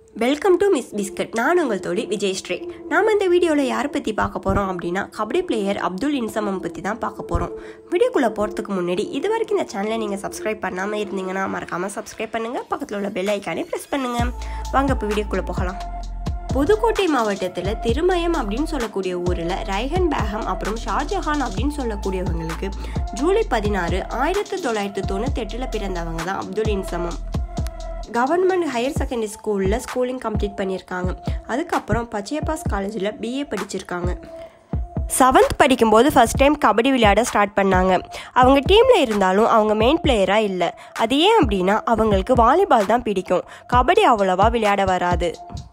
welcome to miss biscuit நான் உங்கள் தோழி விஜய் ஸ்ரீ நாம் இந்த வீடியோவில் யாரை பற்றி பார்க்க போகிறோம் அப்படின்னா கபடி பிளேயர் அப்துல் இன்சமம் பற்றி தான் பார்க்க போகிறோம் வீடியோக்குள்ளே போகிறதுக்கு முன்னாடி இது வரைக்கும் இந்த சேனலை நீங்கள் சப்ஸ்கிரைப் பண்ணாமல் இருந்தீங்கன்னா மறக்காமல் சப்ஸ்கிரைப் பண்ணுங்கள் பக்கத்தில் உள்ள பெல் ஐக்கானே ப்ரெஸ் பண்ணுங்கள் வாங்க இப்போ வீடியோக்குள்ளே போகலாம் புதுக்கோட்டை மாவட்டத்தில் திருமயம் அப்படின்னு சொல்லக்கூடிய ஊரில் ரைஹன் பேகம் அப்புறம் ஷாஜஹான் அப்படின்னு சொல்லக்கூடியவங்களுக்கு ஜூலை பதினாறு ஆயிரத்தி தொள்ளாயிரத்தி தொண்ணூத்தெட்டில் பிறந்தவங்க தான் Abdul Inzamam government higher secondary ஸ்கூலில் ஸ்கூலிங் கம்ப்ளீட் பண்ணியிருக்காங்க அதுக்கப்புறம் பச்சையப்பாஸ் காலேஜில் பிஏ படிச்சிருக்காங்க செவன்த் படிக்கும்போது ஃபஸ்ட் டைம் கபடி விளையாட ஸ்டார்ட் பண்ணாங்க அவங்க டீமில் இருந்தாலும் அவங்க மெயின் பிளேயராக இல்லை அது ஏன் அப்படின்னா அவங்களுக்கு வாலிபால் தான் பிடிக்கும் கபடி அவ்வளோவா விளையாட வராது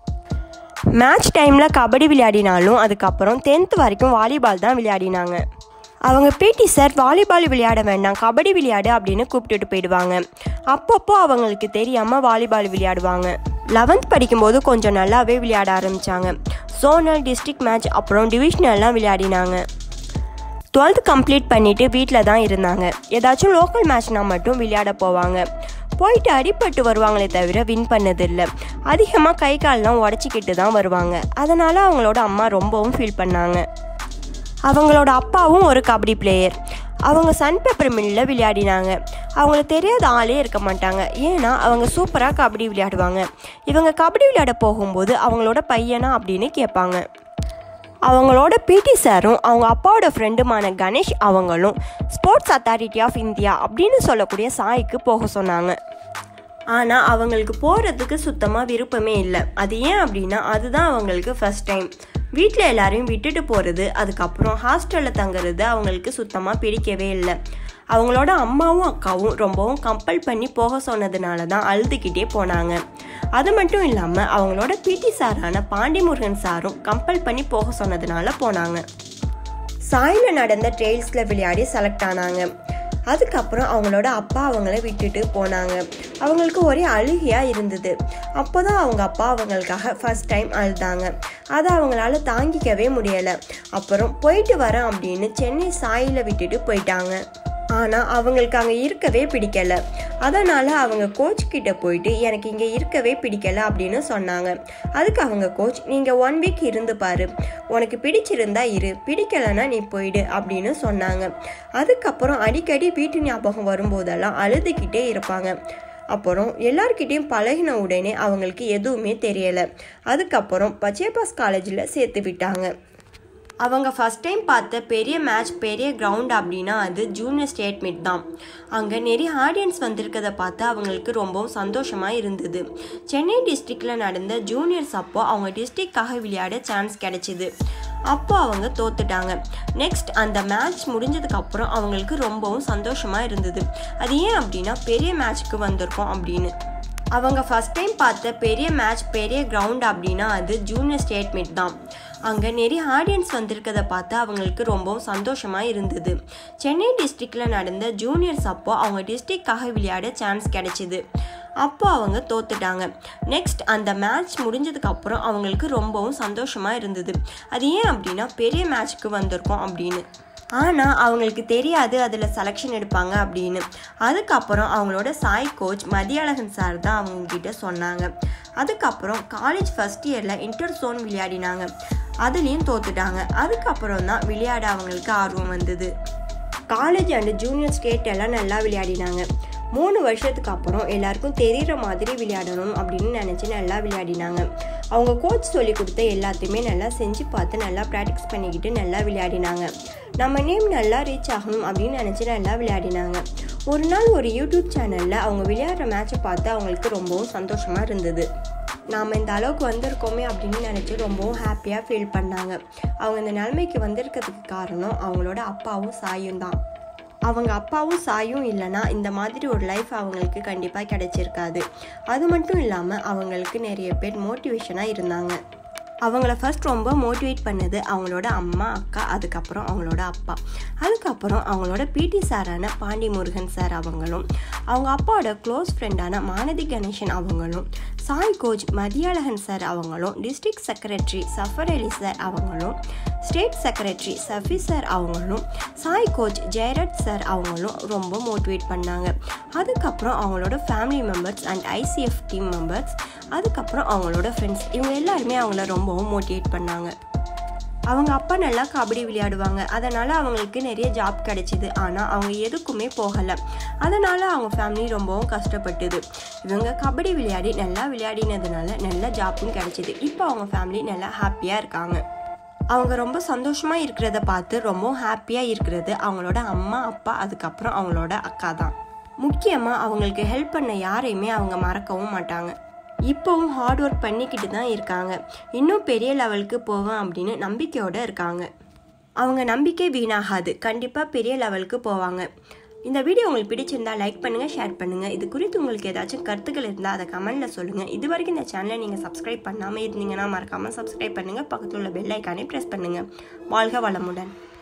மேட்ச் டைமில் கபடி விளையாடினாலும் அதுக்கப்புறம் டென்த் வரைக்கும் வாலிபால் தான் விளையாடினாங்க அவங்க பிடி சார் வாலிபால் விளையாட வேண்டாம் கபடி விளையாடு அப்படின்னு கூப்பிட்டுட்டு போயிடுவாங்க அப்பப்போ அவங்களுக்கு தெரியாமல் வாலிபால் விளையாடுவாங்க லெவன்த் படிக்கும்போது கொஞ்சம் நல்லாவே விளையாட ஆரம்பித்தாங்க சோனல் டிஸ்ட்ரிக்ட் மேட்ச் அப்புறம் டிவிஷனல்லாம் விளையாடினாங்க டுவெல்த் கம்ப்ளீட் பண்ணிவிட்டு வீட்டில் தான் இருந்தாங்க ஏதாச்சும் லோக்கல் மேட்ச்னா மட்டும் விளையாட போவாங்க போயிட்டு அடிபட்டு வருவாங்களே தவிர வின் பண்ணதில்லை அதிகமாக கை கால்லாம் உடச்சிக்கிட்டு தான் வருவாங்க அதனால் அவங்களோட அம்மா ரொம்பவும் ஃபீல் பண்ணாங்க அவங்களோட அப்பாவும் ஒரு கபடி பிளேயர் அவங்க சன் பேப்பர் மில்லில் விளையாடினாங்க அவங்களுக்கு தெரியாத ஆளே இருக்க மாட்டாங்க ஏன்னா அவங்க சூப்பராக கபடி விளையாடுவாங்க இவங்க கபடி விளையாட போகும்போது அவங்களோட பையனா அப்படின்னு கேட்பாங்க அவங்களோட பிடி சாரும் அவங்க அப்பாவோட ஃப்ரெண்டுமான கணேஷ் அவங்களும் ஸ்போர்ட்ஸ் அத்தாரிட்டி ஆஃப் இந்தியா அப்படின்னு சொல்லக்கூடிய சாய்க்கு போக சொன்னாங்க ஆனால் அவங்களுக்கு போகிறதுக்கு சுத்தமாக விருப்பமே இல்லை அது ஏன் அப்படின்னா அதுதான் அவங்களுக்கு ஃபஸ்ட் டைம் வீட்டில் எல்லாரையும் விட்டுட்டு போகிறது அதுக்கப்புறம் ஹாஸ்டலில் தங்குறது அவங்களுக்கு சுத்தமாக பிடிக்கவே இல்லை அவங்களோட அம்மாவும் அக்காவும் ரொம்பவும் கம்பல் பண்ணி போக சொன்னதுனால தான் அழுதுகிட்டே போனாங்க அது மட்டும் இல்லாமல் அவங்களோட பிடி சாரான பாண்டிமுருகன் சாரும் கம்பல் பண்ணி போக சொன்னதுனால போனாங்க சாயில் நடந்த ட்ரெயில்ஸில் விளையாடி செலக்ட் ஆனாங்க அதுக்கப்புறம் அவங்களோட அப்பா அவங்கள விட்டுட்டு போனாங்க அவங்களுக்கு ஒரே அழுகையாக இருந்தது அப்போ தான் அவங்க அப்பா அவங்களுக்காக ஃபஸ்ட் டைம் அழுதாங்க அதை அவங்களால தாங்கிக்கவே முடியலை அப்புறம் போயிட்டு வரேன் அப்படின்னு சென்னை சாயில் விட்டுட்டு போயிட்டாங்க ஆனால் அவங்களுக்கு அங்கே இருக்கவே பிடிக்கல அதனால் அவங்க கோச் கிட்ட போயிட்டு எனக்கு இங்கே இருக்கவே பிடிக்கல அப்படின்னு சொன்னாங்க அதுக்கு அவங்க கோச் நீங்கள் ஒன் வீக் இருந்து பாரு உனக்கு பிடிச்சிருந்தா இரு பிடிக்கலன்னா நீ போயிடு அப்படின்னு சொன்னாங்க அதுக்கப்புறம் அடிக்கடி வீட்டு ஞாபகம் வரும்போதெல்லாம் அழுதுகிட்டே இருப்பாங்க அப்புறம் எல்லார்கிட்டையும் பழகின உடனே அவங்களுக்கு எதுவுமே தெரியலை அதுக்கப்புறம் பச்சேபாஸ் காலேஜில் சேர்த்து விட்டாங்க அவங்க ஃபஸ்ட் டைம் பார்த்த பெரிய மேட்ச் பெரிய கிரவுண்ட் அப்படின்னா அது ஜூனியர் ஸ்டேட் மீட் தான் அங்கே நிறைய ஆடியன்ஸ் வந்திருக்கதை பார்த்து அவங்களுக்கு ரொம்பவும் சந்தோஷமாக இருந்தது சென்னை டிஸ்ட்ரிக்டில் நடந்த ஜூனியர்ஸ் அப்போ அவங்க டிஸ்ட்ரிக்டாக விளையாட சான்ஸ் கிடைச்சிது அப்போ அவங்க தோத்துட்டாங்க நெக்ஸ்ட் அந்த மேட்ச் முடிஞ்சதுக்கப்புறம் அவங்களுக்கு ரொம்பவும் சந்தோஷமாக இருந்தது அது ஏன் அப்படின்னா பெரிய மேட்ச்க்கு வந்திருக்கோம் அப்படின்னு அவங்க ஃபஸ்ட் டைம் பார்த்த பெரிய மேட்ச் பெரிய கிரவுண்ட் அப்படின்னா அது ஜூனியர் ஸ்டேட் மீட் தான் அங்கே நிறைய ஆடியன்ஸ் வந்திருக்கதை பார்த்து அவங்களுக்கு ரொம்பவும் சந்தோஷமாக இருந்தது சென்னை டிஸ்ட்ரிக்டில் நடந்த ஜூனியர்ஸ் அப்போ அவங்க டிஸ்ட்ரிக்டாக விளையாட சான்ஸ் கிடைச்சிது அப்போ அவங்க தோத்துட்டாங்க நெக்ஸ்ட் அந்த மேட்ச் முடிஞ்சதுக்கப்புறம் அவங்களுக்கு ரொம்பவும் சந்தோஷமாக இருந்தது அது ஏன் அப்படின்னா பெரிய மேட்ச்க்கு வந்திருக்கோம் அப்படின்னு ஆனால் அவங்களுக்கு தெரியாது அதில் செலெக்ஷன் எடுப்பாங்க அப்படின்னு அதுக்கப்புறம் அவங்களோட சாய் கோச் மதியழகன் சார் தான் அவங்கக்கிட்ட சொன்னாங்க அதுக்கப்புறம் காலேஜ் ஃபஸ்ட் இயரில் இன்டர் சோன் விளையாடினாங்க அதுலேயும் தோத்துட்டாங்க அதுக்கப்புறம் தான் விளையாட அவங்களுக்கு ஆர்வம் வந்தது காலேஜ் அண்டு ஜூனியர் ஸ்டேட் எல்லாம் நல்லா விளையாடினாங்க மூணு வருஷத்துக்கு அப்புறம் எல்லாருக்கும் தெரிகிற மாதிரி விளையாடணும் அப்படின்னு நினச்சி நல்லா விளையாடினாங்க அவங்க கோச் சொல்லி கொடுத்த எல்லாத்தையுமே நல்லா செஞ்சு பார்த்து நல்லா ப்ராக்டிஸ் பண்ணிக்கிட்டு நல்லா விளையாடினாங்க நம்ம நேம் நல்லா ரீச் ஆகணும் அப்படின்னு நினச்சி நல்லா விளையாடினாங்க ஒரு நாள் ஒரு யூடியூப் சேனலில் அவங்க விளையாடுற மேட்சை பார்த்து அவங்களுக்கு ரொம்பவும் சந்தோஷமாக இருந்தது நாம் இந்த அளவுக்கு வந்திருக்கோமே அப்படின்னு நினச்சி ரொம்பவும் ஹாப்பியாக ஃபீல் பண்ணாங்க அவங்க இந்த நிலைமைக்கு வந்திருக்கிறதுக்கு காரணம் அவங்களோட அப்பாவும் சாயும் தான் அவங்க அப்பாவும் சாயும் இல்லைன்னா இந்த மாதிரி ஒரு லைஃப் அவங்களுக்கு கண்டிப்பாக கிடைச்சிருக்காது அது மட்டும் இல்லாமல் அவங்களுக்கு நிறைய பேர் மோட்டிவேஷனாக இருந்தாங்க அவங்கள ஃபர்ஸ்ட் ரொம்ப மோட்டிவேட் பண்ணது அவங்களோட அம்மா அக்கா அதுக்கப்புறம் அவங்களோட அப்பா அதுக்கப்புறம் அவங்களோட பிடி சாரான பாண்டி முருகன் சார் அவங்களும் அவங்க அப்பாவோட க்ளோஸ் ஃப்ரெண்டான மானதி கணேசன் அவங்களும் சாய் கோச் மதியாளகன் சார் அவங்களும் district secretary Safar Ali sir அவங்களும் ஸ்டேட் செக்ரட்டரி சஃபி சார் அவங்களும் சாய் கோச் ஜெயரட் சார் அவங்களும் ரொம்ப மோட்டிவேட் பண்ணாங்க அதுக்கப்புறம் அவங்களோட family members and ICF team members அதுக்கப்புறம் அவங்களோட ஃப்ரெண்ட்ஸ் இவங்க எல்லாருமே அவங்கள ரொம்பவும் மோட்டிவேட் பண்ணாங்க அவங்க அப்பா நல்லா கபடி விளையாடுவாங்க அதனால் அவங்களுக்கு நிறைய ஜாப் கிடைச்சிது ஆனால் அவங்க எதுக்குமே போகலை அதனால் அவங்க ஃபேமிலி ரொம்பவும் கஷ்டப்பட்டுது இவங்க கபடி விளையாடி நல்லா விளையாடினதுனால நல்ல ஜாப்பும் கிடைச்சிது இப்போ அவங்க ஃபேமிலி நல்லா ஹாப்பியாக இருக்காங்க அவங்க ரொம்ப சந்தோஷமாக இருக்கிறத பார்த்து ரொம்ப ஹாப்பியாக இருக்கிறது அவங்களோட அம்மா அப்பா அதுக்கப்புறம் அவங்களோட அக்கா தான் முக்கியமாக அவங்களுக்கு ஹெல்ப் பண்ண யாரையுமே அவங்க மறக்கவும் மாட்டாங்க இப்போவும் ஹார்ட் ஒர்க் பண்ணிக்கிட்டு தான் இருக்காங்க இன்னும் பெரிய லெவலுக்கு போவேன் அப்படின்னு நம்பிக்கையோடு இருக்காங்க அவங்க நம்பிக்கை வீணாகாது கண்டிப்பாக பெரிய லெவலுக்கு போவாங்க இந்த வீடியோ உங்களுக்கு பிடிச்சிருந்தா லைக் பண்ணுங்கள் ஷேர் பண்ணுங்கள் இது குறித்து உங்களுக்கு ஏதாச்சும் கருத்துக்கள் இருந்தால் அதை கமெண்ட்டில் சொல்லுங்கள் இது வரைக்கும் இந்த சேனலை நீங்கள் சப்ஸ்கிரைப் பண்ணாமல் இருந்தீங்கன்னா மறக்காமல் சப்ஸ்கிரைப் பண்ணுங்கள் பக்கத்தில் உள்ள பெல் ஐக்கானே ப்ரெஸ் பண்ணுங்கள் வாழ்க வளமுடன்